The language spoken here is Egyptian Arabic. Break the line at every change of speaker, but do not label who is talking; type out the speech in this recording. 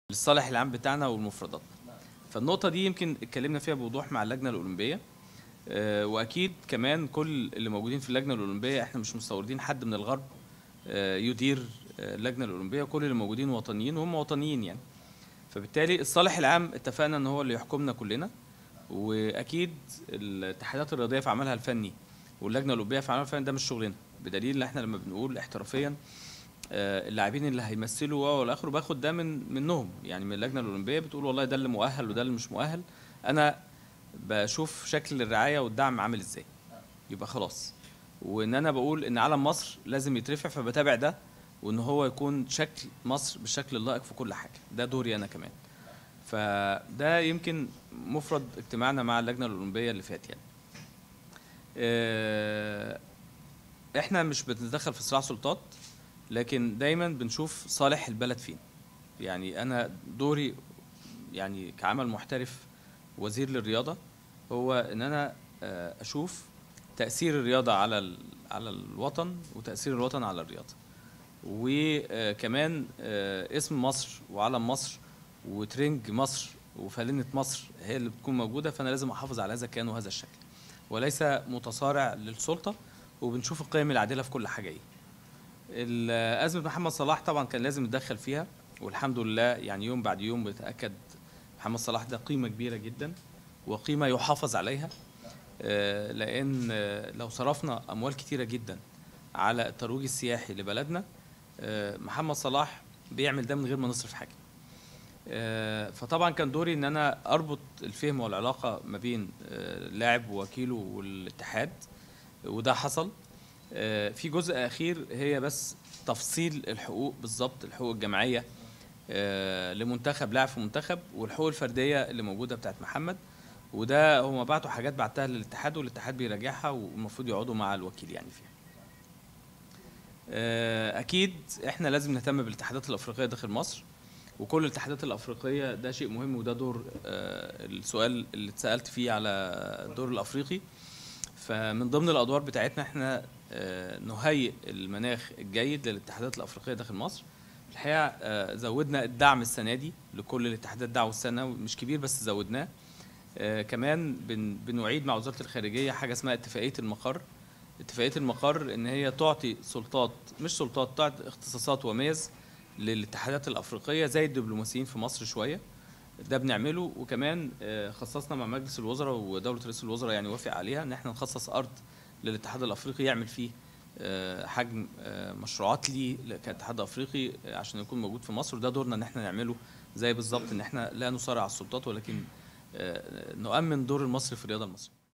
للصالح العام بتاعنا والمفردات فالنقطه دي يمكن اتكلمنا فيها بوضوح مع اللجنه الاولمبيه آه، واكيد كمان كل اللي موجودين في اللجنه الاولمبيه احنا مش مستوردين حد من الغرب آه، يدير آه، اللجنه الاولمبيه كل اللي موجودين وطنيين وهم وطنيين يعني فبالتالي الصالح العام اتفقنا ان هو اللي يحكمنا كلنا واكيد الاتحادات الرياضيه في عملها الفني واللجنه الاولمبيه في عملها الفني ده مش شغلنا بدليل ان احنا لما بنقول احترافيا آه، اللاعبين اللي هيمثلوا و والى اخره باخد ده من منهم يعني من اللجنه الاولمبيه بتقول والله ده اللي مؤهل وده اللي مش مؤهل انا بشوف شكل الرعايه والدعم عامل ازاي يبقى خلاص وان انا بقول ان علم مصر لازم يترفع فبتابع ده وان هو يكون شكل مصر بالشكل اللائق في كل حاجه ده دوري انا كمان فده يمكن مفرد اجتماعنا مع اللجنه الاولمبيه اللي فات يعني آه، احنا مش بنتدخل في صراع سلطات لكن دايما بنشوف صالح البلد فين يعني انا دوري يعني كعمل محترف وزير للرياضه هو ان انا آه، اشوف تاثير الرياضه على ال- على الوطن وتاثير الوطن على الرياضه وكمان آه، اسم مصر وعلم مصر وترنج مصر وفالنة مصر هي اللي بتكون موجودة فأنا لازم أحافظ على هذا الكيان وهذا الشكل وليس متصارع للسلطة وبنشوف القيم العادلة في كل حاجة إيه ال- أزمة محمد صلاح طبعا كان لازم يتدخل فيها والحمد لله يعني يوم بعد يوم بيتأكد محمد صلاح ده قيمة كبيرة جدا وقيمة يحافظ عليها آه، لأن آه، لو صرفنا أموال كتيرة جدا على الترويج السياحي لبلدنا آه، محمد صلاح بيعمل ده من غير ما نصرف حاجة آه، فطبعا كان دوري ان انا اربط الفهم والعلاقه ما بين آه، اللاعب ووكيله والاتحاد وده حصل آه، في جزء اخير هي بس تفصيل الحقوق بالظبط الحقوق الجماعيه آه، لمنتخب لاعب في منتخب والحقوق الفرديه اللي موجوده بتاعت محمد وده هم بعتوا حاجات بعتها للاتحاد والاتحاد بيراجعها والمفروض يقعدوا مع الوكيل يعني فيها آه، اكيد احنا لازم نهتم بالاتحادات الافريقيه داخل مصر وكل الاتحادات الافريقيه ده شيء مهم وده دور آه، السؤال اللي اتسالت فيه على الدور الافريقي فمن ضمن الادوار بتاعتنا احنا آه، نهيئ المناخ الجيد للاتحادات الافريقيه داخل مصر الحقيقه آه، زودنا الدعم السنه دي لكل الاتحادات دعوه السنه مش كبير بس زودناه آه، كمان بن بنعيد مع وزاره الخارجيه حاجه اسمها اتفاقيه المقر اتفاقيه المقر ان هي تعطي سلطات مش سلطات تعطي اختصاصات وميز للاتحادات الافريقيه زي الدبلوماسيين في مصر شويه ده بنعمله وكمان آه، خصصنا مع مجلس الوزراء ودوله رئيس الوزراء يعني وافق عليها ان احنا نخصص ارض للاتحاد الافريقي يعمل فيه آه، حجم آه، مشروعات ليه كاتحاد افريقي آه، عشان يكون موجود في مصر وده دورنا ان احنا نعمله زي بالظبط ان احنا لا نصارع على السلطات ولكن آه، نؤمن دور المصري في الرياضه المصريه